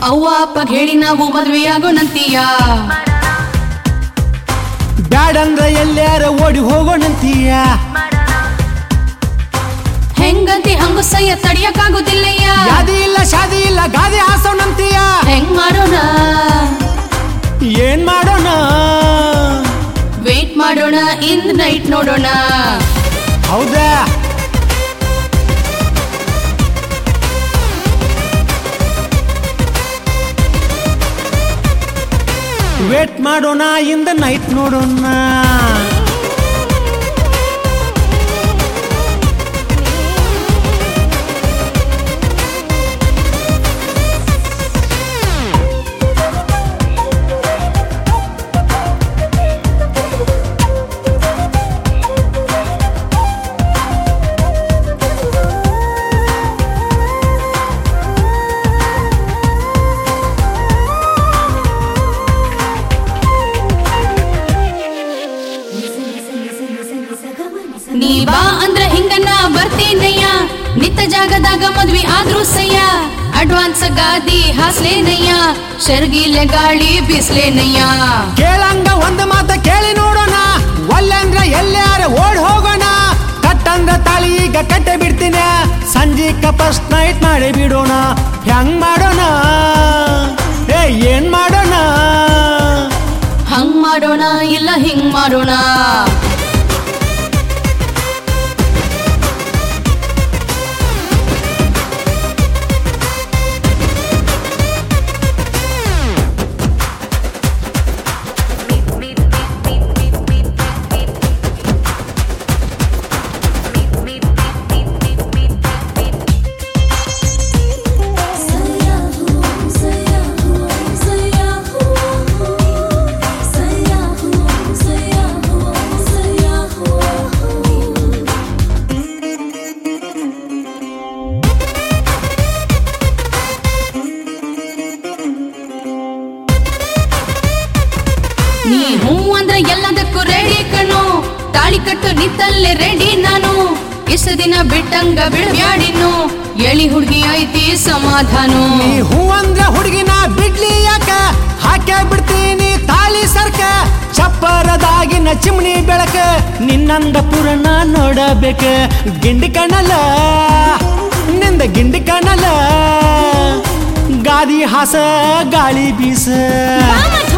ಅವ್ವ ಅಪ್ಪ ಹೇಳಿ ನಾವು ಮದ್ವೆಯಾಗೋಣಂತೀಯ ಬ್ಯಾಡಂದ್ರ ಎಲ್ಲಾರ ಓಡಿ ಹೋಗೋಣಂತೀಯ ಹೆಂಗಂತಿ ಹಂಗುಸಯ್ಯ ತಡಿಯಕ್ಕಾಗೋದಿಲ್ಲಯ್ಯ ಯಾದಿ ಇಲ್ಲ ಶಾದಿ ಇಲ್ಲ ಗಾದಿ ಹಾಸೋಣಂತೀಯ ಹೆಂಗ್ ಮಾಡೋಣ ಏನ್ ಮಾಡೋಣ ವೇಟ್ ಮಾಡೋಣ ಇಂದ್ ನೈಟ್ ನೋಡೋಣ ಹೌದಾ ವೇಟ್ ಮಾಡೋಣ ಇಂದ ನೈಟ್ ನೋಡೋಣ ನೀ ಬಾ ಅಂದ್ರ ಹಿಂಗನ್ನ ಬರ್ತೀನಯ್ಯ ನಿತ್ತ ಜಾಗದಾಗ ಮದ್ವಿ ಆದ್ರೂ ಸಯ್ಯ ಅಡ್ವಾನ್ಸ್ ಗಾದಿ ಹಾಸ್ಲೇನಯ್ಯ ಶರ್ಗಿಲೆ ಗಾಳಿ ಬಿಸ್ಲೇನಯ್ಯ ಕೇಳಂಗ ಒಂದು ಮಾತ ಕೇಳಿ ನೋಡೋಣ ಒಲ್ಲಂದ್ರ ಎಲ್ಲಾರ ಓಡ್ ಹೋಗೋಣ ಕಟ್ಟಂದ್ರ ತಾಳಿ ಈಗ ಕಟ್ಟೆ ಬಿಡ್ತೀನಿ ಸಂಜೀಕ ಫಸ್ಟ್ ನೈಟ್ ಮಾಡಿ ಬಿಡೋಣ ಹೆಂಗ್ ಮಾಡೋಣ ಏ ಏನ್ ಮಾಡೋಣ ಹಂಗ್ ಮಾಡೋಣ ಇಲ್ಲ ಹಿಂಗ್ ಮಾಡೋಣ ನೀ ಹೂ ಅಂದ್ರ ಎಲ್ಲದಕ್ಕೂ ರೆಡಿ ಕಣು ತಾಳಿ ಕಟ್ಟು ನಿತ್ತಲ್ಲೇ ರೆಡಿ ನಾನು ಇಷ್ಟ ದಿನ ಬಿಟ್ಟಂಗ ಬಿಡಬ್ಯಾಡಿನು ಎಳಿ ಹುಡ್ಗಿ ಐತಿ ಸಮಾಧಾನು ನೀ ಹೂ ಅಂದ್ರ ಹುಡುಗಿನ ಬಿಡ್ಲಿ ಯಾಕ ಹಾಕೇ ಬಿಡ್ತೀನಿ ತಾಳಿ ಸರ್ಕ ಚಪ್ಪರದಾಗಿನ ಚಿಮ್ನಿ ಬೆಳಕ ನಿನ್ನಂದ ಪುರನ ನೋಡಬೇಕ ಗಿಂಡಿ ಕಣಲ ನಿಂದ ಗಿಂಡಿ ಕಣಲ ಗಾದಿ ಹಾಸ ಗಾಳಿ ಬೀಸ ಬಾ ಮಚ್ಚ.